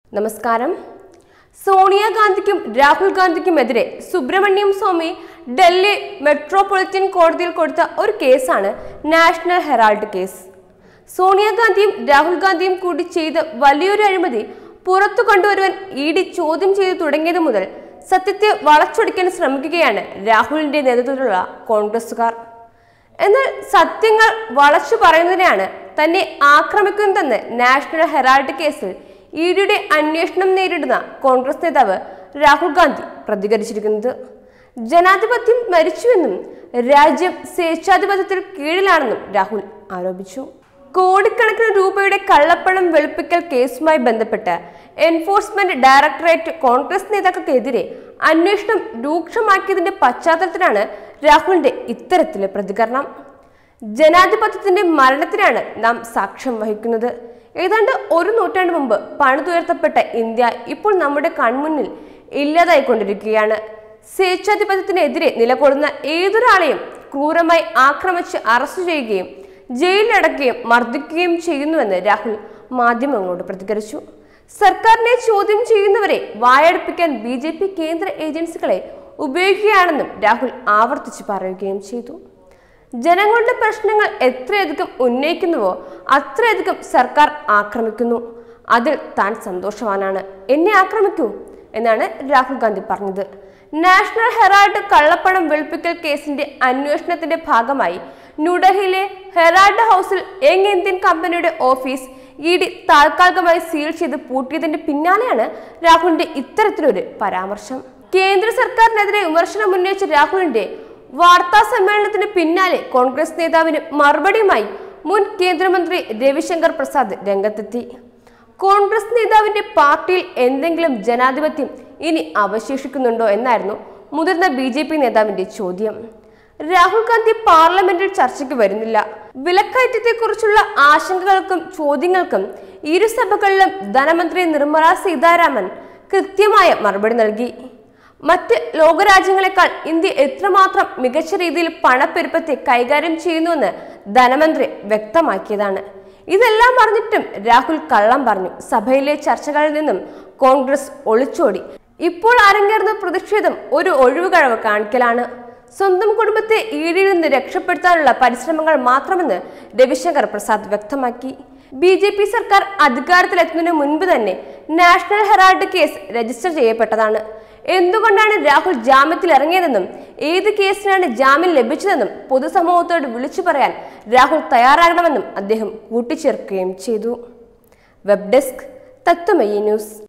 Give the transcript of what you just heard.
നമസ്കാരം സോണിയാഗാന്ധിക്കും രാഹുൽ ഗാന്ധിക്കുമെതിരെ സുബ്രഹ്മണ്യം സ്വാമി ഡൽഹി മെട്രോപൊളിറ്റൻ കോടതിയിൽ കൊടുത്ത ഒരു കേസാണ് നാഷണൽ ഹെറാൾഡ് കേസ് സോണിയാഗാന്ധിയും രാഹുൽ ഗാന്ധിയും കൂടി ചെയ്ത വലിയൊരു അഴിമതി പുറത്തു കൊണ്ടുവരുവാൻ ഇ ഡി ചോദ്യം ചെയ്തു തുടങ്ങിയത് മുതൽ സത്യത്തെ വളച്ചൊടിക്കാൻ ശ്രമിക്കുകയാണ് രാഹുലിന്റെ നേതൃത്വത്തിലുള്ള കോൺഗ്രസുകാർ എന്നാൽ സത്യങ്ങൾ വളച്ചു പറയുന്നതിനാണ് തന്നെ ആക്രമിക്കുന്നതെന്ന് നാഷണൽ ഹെറാൾഡ് കേസിൽ ഇ ഡിയുടെ അന്വേഷണം നേരിടുന്ന കോൺഗ്രസ് നേതാവ് രാഹുൽ ഗാന്ധി പ്രതികരിച്ചിരിക്കുന്നത് ജനാധിപത്യം മരിച്ചുവെന്നും രാജ്യം സ്വേച്ഛാധിപത്യത്തിൽ കീഴിലാണെന്നും രാഹുൽ ആരോപിച്ചു കോടിക്കണക്കിന് രൂപയുടെ കള്ളപ്പണം വെളുപ്പിക്കൽ കേസുമായി ബന്ധപ്പെട്ട് എൻഫോഴ്സ്മെന്റ് ഡയറക്ടറേറ്റ് കോൺഗ്രസ് നേതാക്കൾക്കെതിരെ അന്വേഷണം രൂക്ഷമാക്കിയതിന്റെ പശ്ചാത്തലത്തിലാണ് രാഹുലിന്റെ ഇത്തരത്തിലെ പ്രതികരണം ജനാധിപത്യത്തിന്റെ മരണത്തിനാണ് നാം സാക്ഷ്യം വഹിക്കുന്നത് ഏതാണ്ട് ഒരു നൂറ്റാണ്ട് മുമ്പ് പണിതുയർത്തപ്പെട്ട ഇന്ത്യ ഇപ്പോൾ നമ്മുടെ കൺമുന്നിൽ ഇല്ലാതായിക്കൊണ്ടിരിക്കുകയാണ് സ്വേച്ഛാധിപത്യത്തിനെതിരെ നിലകൊള്ളുന്ന ഏതൊരാളെയും ക്രൂരമായി ആക്രമിച്ച് അറസ്റ്റ് ചെയ്യുകയും ജയിലിലടക്കുകയും മർദ്ദിക്കുകയും ചെയ്യുന്നുവെന്ന് രാഹുൽ മാധ്യമങ്ങളോട് പ്രതികരിച്ചു സർക്കാരിനെ ചോദ്യം ചെയ്യുന്നവരെ വായടുപ്പിക്കാൻ ബി ജെ പി കേന്ദ്ര ഏജൻസികളെ ഉപയോഗിക്കുകയാണെന്നും രാഹുൽ ആവർത്തിച്ച് പറയുകയും ചെയ്തു ജനങ്ങളുടെ പ്രശ്നങ്ങൾ എത്രയധികം ഉന്നയിക്കുന്നുവോ അത്രയധികം സർക്കാർ ആക്രമിക്കുന്നു അതിൽ താൻ സന്തോഷവാനാണ് എന്നെ ആക്രമിക്കൂ എന്നാണ് രാഹുൽ ഗാന്ധി പറഞ്ഞത് നാഷണൽ ഹെറാൾഡ് കള്ളപ്പണം വെളുപ്പിക്കൽ കേസിന്റെ അന്വേഷണത്തിന്റെ ഭാഗമായി ന്യൂഡൽഹിയിലെ ഹെറാൾഡ് ഹൗസിൽ യങ് ഇന്ത്യൻ കമ്പനിയുടെ ഓഫീസ് ഇ ഡി താൽക്കാലികമായി സീൽ ചെയ്ത് പൂട്ടിയതിന്റെ പിന്നാലെയാണ് രാഹുലിന്റെ ഇത്തരത്തിലൊരു പരാമർശം കേന്ദ്ര സർക്കാരിനെതിരെ വിമർശനം ഉന്നയിച്ച രാഹുലിന്റെ വാർത്താ സമ്മേളനത്തിന് പിന്നാലെ കോൺഗ്രസ് നേതാവിന് മറുപടിയുമായി മുൻ കേന്ദ്രമന്ത്രി രവിശങ്കർ പ്രസാദ് രംഗത്തെത്തി കോൺഗ്രസ് നേതാവിന്റെ പാർട്ടിയിൽ എന്തെങ്കിലും ജനാധിപത്യം ഇനി അവശേഷിക്കുന്നുണ്ടോ എന്നായിരുന്നു മുതിർന്ന ബി ജെ പി നേതാവിന്റെ ചോദ്യം രാഹുൽ ഗാന്ധി പാർലമെന്റിൽ ചർച്ചയ്ക്ക് വരുന്നില്ല വിലക്കയറ്റത്തെക്കുറിച്ചുള്ള ആശങ്കകൾക്കും ചോദ്യങ്ങൾക്കും ഇരു സഭകളിലും ധനമന്ത്രി നിർമ്മല സീതാരാമൻ കൃത്യമായ മറുപടി നൽകി മറ്റ് ലോകരാജ്യങ്ങളെക്കാൾ ഇന്ത്യ എത്രമാത്രം മികച്ച രീതിയിൽ പണപ്പെരുപ്പത്തെ കൈകാര്യം ചെയ്യുന്നുവെന്ന് ധനമന്ത്രി വ്യക്തമാക്കിയതാണ് ഇതെല്ലാം പറഞ്ഞിട്ടും രാഹുൽ കള്ളം പറഞ്ഞു സഭയിലെ ചർച്ചകളിൽ നിന്നും കോൺഗ്രസ് ഒളിച്ചോടി ഇപ്പോൾ അരങ്ങേറുന്ന പ്രതിഷേധം ഒരു ഒഴിവുകഴവ് കാണിക്കലാണ് സ്വന്തം കുടുംബത്തെ ഈടിയിൽ നിന്ന് രക്ഷപ്പെടുത്താനുള്ള പരിശ്രമങ്ങൾ മാത്രമെന്ന് രവിശങ്കർ പ്രസാദ് വ്യക്തമാക്കി ബി ജെ പി സർക്കാർ അധികാരത്തിലെത്തുന്നതിന് മുൻപ് തന്നെ നാഷണൽ ഹെറാൾഡ് കേസ് രജിസ്റ്റർ ചെയ്യപ്പെട്ടതാണ് എന്തുകൊണ്ടാണ് രാഹുൽ ജാമ്യത്തിൽ ഇറങ്ങിയതെന്നും ഏത് കേസിനാണ് ജാമ്യം ലഭിച്ചതെന്നും പൊതുസമൂഹത്തോട് വിളിച്ചു പറയാൻ രാഹുൽ തയ്യാറാകണമെന്നും അദ്ദേഹം കൂട്ടിച്ചേർക്കുകയും ചെയ്തു വെബ് ഡെസ്ക് തത്വമയി ന്യൂസ്